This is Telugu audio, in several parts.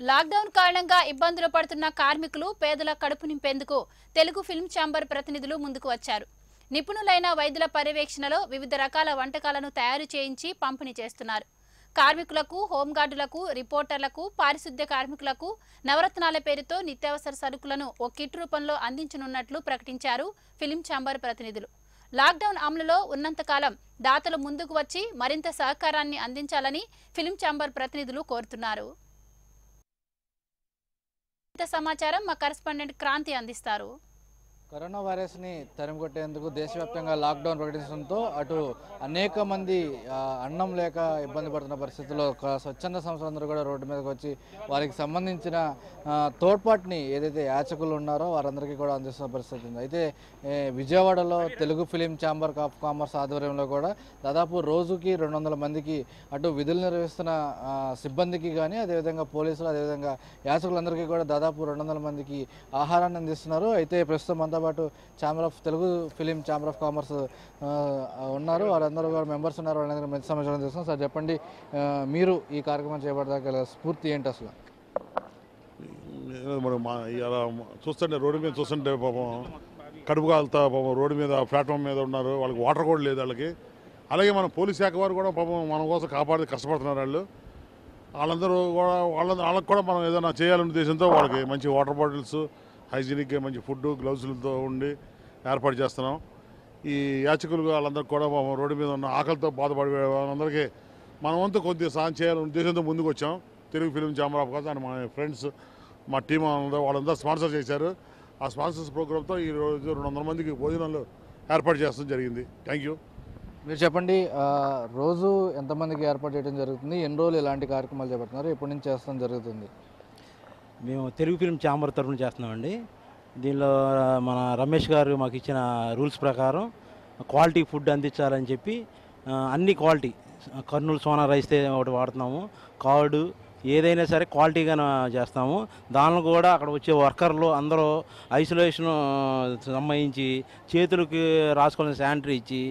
లాక్డౌన్ కారణంగా ఇబ్బందులు పడుతున్న కార్మికులు పేదల కడుపు నింపేందుకు తెలుగు ఫిల్మ్ ఛాంబర్ ప్రతినిధులు ముందుకు వచ్చారు నిపుణులైన వైద్యుల పర్యవేక్షణలో వివిధ రకాల వంటకాలను తయారు చేయించి పంపిణీ చేస్తున్నారు కార్మికులకు హోంగార్డులకు రిపోర్టర్లకు పారిశుద్ధ్య కార్మికులకు నవరత్నాల పేరుతో నిత్యావసర సరుకులను ఓ కిట్ రూపంలో అందించనున్నట్లు ప్రకటించారు ఫిలిం ఛాంబర్ ప్రతినిధులు లాక్డౌన్ అమలులో ఉన్నంతకాలం దాతలు ముందుకు వచ్చి మరింత సహకారాన్ని అందించాలని ఫిలిం ఛాంబర్ ప్రతినిధులు కోరుతున్నారు మరింత సమాచారం మా కరెస్పాండెంట్ క్రాంతి అందిస్తారు కరోనా వైరస్ని తరిమికొట్టేందుకు దేశవ్యాప్తంగా లాక్డౌన్ ప్రకటించడంతో అటు అనేక మంది ఆ, అన్నం లేక ఇబ్బంది పడుతున్న పరిస్థితుల్లో ఒక స్వచ్ఛంద సంస్థలందరూ కూడా రోడ్డు మీదకి వచ్చి వారికి సంబంధించిన ఆ, తోడ్పాటుని ఏదైతే యాచకులు ఉన్నారో వారందరికీ కూడా అందిస్తున్న పరిస్థితి ఉంది అయితే ఏ, విజయవాడలో Telugu film chamber of commerce ఆధ్వర్యంలో కూడా దాదాపు రోజుకి రెండు వందల మందికి అటు విధులు నిర్వహిస్తున్న ఆ, సిబ్బందికి కానీ అదేవిధంగా పోలీసులు అదేవిధంగా యాచకులందరికీ కూడా దాదాపు రెండు వందల మందికి ఆహారాన్ని అందిస్తున్నారు అయితే ప్రస్తుతం మనతో పాటు chamber of Telugu film chamber of commerce ఆ, ఉన్నారు వారందరూ కూడా మెంబర్స్ ఉన్నారు వాళ్ళందరూ మంచి సమాచారం చేస్తున్నాం సార్ చెప్పండి ఆ, మీరు ఈ కార్యక్రమం చేపడదాకా గల స్ఫూర్తి ఏంటి అసలు ఏదో మనం మా ఇలా చూస్తుంటే రోడ్డు మీద చూస్తుంటే పాపం కడుపు కాలుతా పాపం రోడ్డు మీద ప్లాట్ఫామ్ మీద ఉన్నారు వాళ్ళకి వాటర్ కూడా లేదు వాళ్ళకి అలాగే మన పోలీస్ శాఖ వారు కూడా పాపం మన కోసం కాపాడి కష్టపడుతున్నారు వాళ్ళు వాళ్ళందరూ కూడా వాళ్ళ వాళ్ళకి కూడా మనం ఏదైనా చేయాలనే ఉద్దేశంతో వాళ్ళకి మంచి వాటర్ బాటిల్స్ హైజీనిక్గా మంచి ఫుడ్ గ్లౌజులతో ఉండి ఏర్పాటు చేస్తున్నాం ఈ యాచకులు వాళ్ళందరికీ కూడా పాపం రోడ్డు మీద ఉన్న ఆకలితో బాధపడే వాళ్ళందరికీ మన వంతు కొద్దిగా సాయం చేయాలనే ఉద్దేశంతో ముందుకు వచ్చాం Telugu film chamber of commerce and మా ఫ్రెండ్స్ మా టీం అందరూ వాళ్ళందరూ స్పాన్సర్ చేశారు ఆ స్పాన్సర్స్ ప్రోగ్రామ్తో ఈ రోజు రెండు వందల మందికి భోజనాలు ఏర్పాటు చేస్తాం జరిగింది థ్యాంక్ యూ మీరు చెప్పండి ఆ, రోజు ఎంతమందికి ఏర్పాటు చేయడం జరుగుతుంది ఎన్ని రోజులు ఇలాంటి కార్యక్రమాలు చేపడుతున్నారు ఎప్పటి నుంచి చేస్తాం జరుగుతుంది మేము తెలుగు ఫిల్మ్ ఛాంబర్ తరఫున చేస్తున్నామండి దీనిలో మన రమేష్ గారు మాకు ఇచ్చిన రూల్స్ ప్రకారం క్వాలిటీ ఫుడ్ అందించాలని చెప్పి ఆ, అన్ని క్వాలిటీ కర్నూలు సోనా రైస్ ఒకటి వాడుతున్నాము కార్డు ఏదైనా సరే క్వాలిటీగా చేస్తాము దానిలో కూడా అక్కడ వచ్చే వర్కర్లు అందరూ ఐసోలేషన్ సంబంధించి చేతులకి రాసుకోవాలని శానిటరీ ఇచ్చి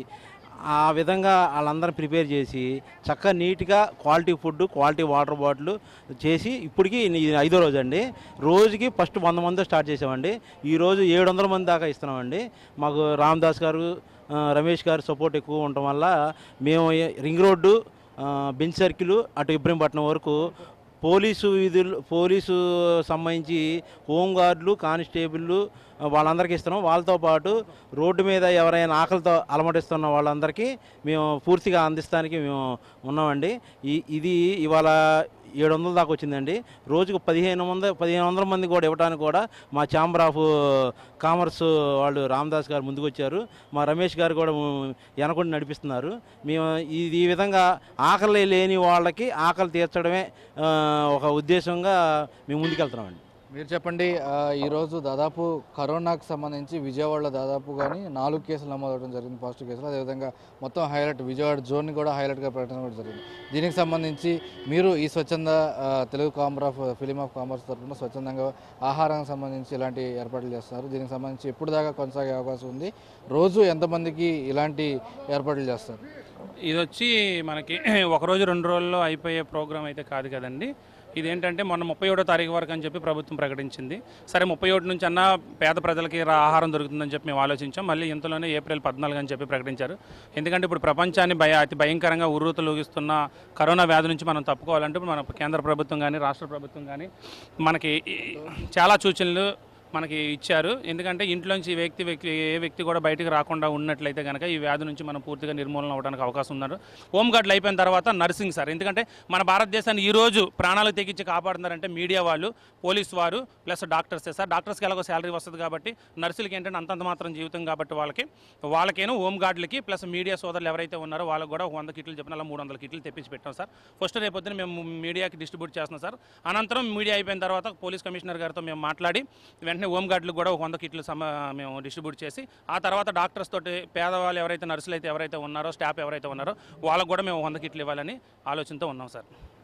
ఆ విధంగా వాళ్ళందరిని ప్రిపేర్ చేసి చక్కగా నీట్గా quality food quality water bottle చేసి ఇప్పటికి ఇది ఐదో రోజు అండి రోజుకి ఫస్ట్ వంద మంది స్టార్ట్ చేసామండి ఈరోజు ఏడు వందల మంది దాకా ఇస్తున్నామండి మాకు రామదాస్ గారు ఆ, రమేష్ గారు సపోర్ట్ ఎక్కువ ఉండటం వల్ల మేము ఏ- రింగ్ రోడ్డు ఆ, బెంచ్ సర్కిల్ అటు ఇబ్రహీంపట్నం వరకు పోలీసు విధులు పోలీసు సంబంధించి హోంగార్డులు కానిస్టేబుళ్ళు వాళ్ళందరికీ ఇస్తున్నాం వాళ్ళతో పాటు రోడ్డు మీద ఎవరైనా ఆకలితో అలమటిస్తున్న వాళ్ళందరికీ మేము పూర్తిగా అందిస్తానికి మేము ఉన్నామండి ఈ ఇది ఇవాళ ఏడు వందల దాకా వచ్చిందండి రోజుకు పదిహేను వంద పదిహేను వందల మంది కూడా ఇవ్వడానికి కూడా మా ఛాంబర్ ఆఫ్ కామర్స్ వాళ్ళు రామదాస్ గారు ముందుకు వచ్చారు మా రమేష్ గారు కూడా వెనకుండా నడిపిస్తున్నారు మేము ఇది ఈ విధంగా ఆకలి లేని వాళ్ళకి ఆకలి తీర్చడమే ఆ, ఒక ఉద్దేశంగా మేము ముందుకెళ్తున్నామండి మీరు చెప్పండి ఆ, ఈరోజు దాదాపు కరోనాకు సంబంధించి విజయవాడలో దాదాపు కానీ నాలుగు కేసులు నమోదవడం జరిగింది పాజిటివ్ కేసులు అదేవిధంగా మొత్తం హైలైట్ విజయవాడ జోన్ని కూడా హైలైట్గా ప్రకటన కూడా జరిగింది దీనికి సంబంధించి మీరు ఈ స్వచ్ఛంద ఆ, తెలుగు కామర్ ఆఫ్ ఫిలిం ఆఫ్ కామర్స్ తరఫున స్వచ్ఛందంగా ఆహారానికి సంబంధించి ఇలాంటి ఏర్పాట్లు చేస్తున్నారు దీనికి సంబంధించి ఎప్పుడు దాకా కొనసాగే అవకాశం ఉంది రోజు ఎంతమందికి ఇలాంటి ఏర్పాట్లు చేస్తారు ఇది వచ్చి మనకి ఒక రోజు రెండు రోజుల్లో అయిపోయే ప్రోగ్రామ్ అయితే కాదు కదండి ఇదేంటంటే మొన్న ముప్పై ఒకటో తారీఖు వరకు అని చెప్పి ప్రభుత్వం ప్రకటించింది సరే ముప్పై ఒకటి నుంచి అన్నా పేద ప్రజలకి రా- ఆహారం దొరుకుతుందని చెప్పి మేము ఆలోచించాం మళ్ళీ ఇంతలోనే ఏప్రిల్ పద్నాలుగు అని చెప్పి ప్రకటించారు ఎందుకంటే ఇప్పుడు ప్రపంచాన్ని భయ అతి భయంకరంగా ఉర్రూతలూగిస్తున్న కరోనా వ్యాధి నుంచి మనం తప్పుకోవాలంటే ఇప్పుడు మన కేంద్ర ప్రభుత్వం కానీ రాష్ట్ర ప్రభుత్వం కానీ మనకి ఈ- చాలా సూచనలు మనకి ఇచ్చారు ఎందుకంటే ఇంట్లోంచి వ్యక్తి వ్యక్తి ఏ వ్యక్తి కూడా బయటకు రాకుండా ఉన్నట్లయితే కనుక ఈ వ్యాధి నుంచి మనం పూర్తిగా నిర్మూలన అవడానికి అవకాశం ఉన్నారు హోమ్ గార్డులు అయిపోయిన తర్వాత నర్సింగ్ సార్ ఎందుకంటే మన భారతదేశాన్ని ఈ రోజు ప్రాణాలు తెగించి కాపాడుతున్నారంటే మీడియా వాళ్ళు పోలీస్ వారు ప్లస్ డాక్టర్సే సార్ డాక్టర్స్కి ఎలాగో శాలరీ వస్తుంది కాబట్టి నర్సులకి ఏంటంటే అంతంత మాత్రం జీవితం కాబట్టి వాళ్ళకి వాళ్ళకేను హోమ్ గార్డులకి ప్లస్ మీడియా సోదరులు ఎవరైతే ఉన్నారో వాళ్ళకి కూడా ఒక వంద కిట్లు చెప్పిన అలా మూడు వందల కిట్లు తెప్పించి పెట్టాం సార్ ఫస్ట్ రేపొద్దున మేము మీడియాకి డిస్ట్రిబ్యూట్ చేస్తున్నాం సార్ అనంతరం మీడియా అయిపోయిన తర్వాత పోలీస్ కమిషనర్ గారితో మేము మాట్లాడి వెంటనే హోమ్ గార్డులకు కూడా ఒక వంద కిట్లు సమ మేము డిస్ట్రిబ్యూట్ చేసి ఆ తర్వాత డాక్టర్స్ తోటి పేదవాళ్ళు ఎవరైతే నర్సులు అయితే ఎవరైతే ఉన్నారో స్టాఫ్ ఎవరైతే ఉన్నారో వాళ్ళకు కూడా మేము వంద కిట్లు ఇవ్వాలని ఆలోచనతో ఉన్నాం సార్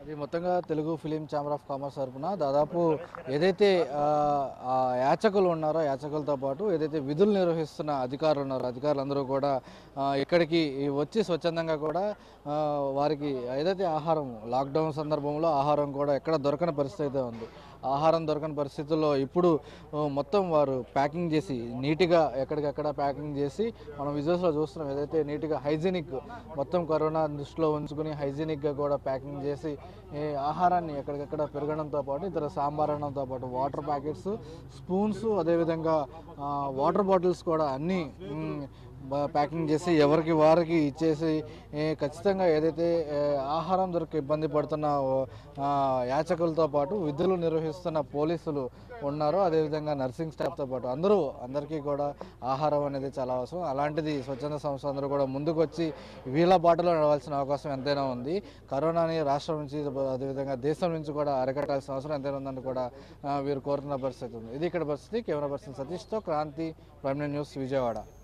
అది మొత్తంగా Telugu film chamber of commerce తరపున దాదాపు ఏదైతే ఆ, ఆ యాచకులు ఉన్నారో యాచకులతో పాటు ఏదైతే విధులు నిర్వహిస్తున్న అధికారులు ఉన్నారో అధికారులందరూ కూడా ఆ, ఇక్కడికి వచ్చి స్వచ్ఛందంగా కూడా ఆ, వారికి ఏదైతే ఆహారం లాక్డౌన్ సందర్భంలో ఆహారం కూడా ఎక్కడ దొరకని పరిస్థితి అయితే ఉంది ఆహారం దొరకని పరిస్థితుల్లో ఇప్పుడు ఆ, మొత్తం వారు ప్యాకింగ్ చేసి నీట్గా ఎక్కడికక్కడ ప్యాకింగ్ చేసి మనం విజువల్స్లో చూస్తున్నాం ఏదైతే నీట్గా హైజీనిక్ మొత్తం కరోనా దృష్టిలో ఉంచుకుని హైజీనిక్గా కూడా ప్యాకింగ్ చేసి ఈ ఆహారాన్ని ఎక్కడికక్కడ పెరగడంతో పాటు ఇతర సాంబార్ అన్నంతో పాటు వాటర్ ప్యాకెట్స్ స్పూన్స్ అదేవిధంగా ఆ, వాటర్ బాటిల్స్ కూడా అన్నీ మ్, బా- ప్యాకింగ్ చేసి ఎవరికి వారికి ఇచ్చేసి ఏ, ఖచ్చితంగా ఏదైతే ఏ, ఆహారం దొరక ఇబ్బంది పడుతున్న ఓ, ఆ, యాచకులతో పాటు విధులు నిర్వహిస్తున్న పోలీసులు ఉన్నారో అదేవిధంగా నర్సింగ్ స్టాఫ్తో పాటు అందరూ అందరికీ కూడా ఆహారం అనేది చాలా అవసరం అలాంటిది స్వచ్ఛంద సంస్థ అందరూ కూడా ముందుకు వచ్చి వీళ్ళ బాటలో నడవాల్సిన అవకాశం ఎంతైనా ఉంది కరోనాని రాష్ట్రం నుంచి అదేవిధంగా దేశం నుంచి కూడా అరికట్టాల్సిన అవసరం ఎంతైనా ఉందని కూడా ఆ, వీరు కోరుతున్న పరిస్థితి ఉంది ఇది ఇక్కడ పరిస్థితి కెమెరా పర్సన్ సతీష్తో క్రాంతి ప్రైమ్ న్యూస్ విజయవాడ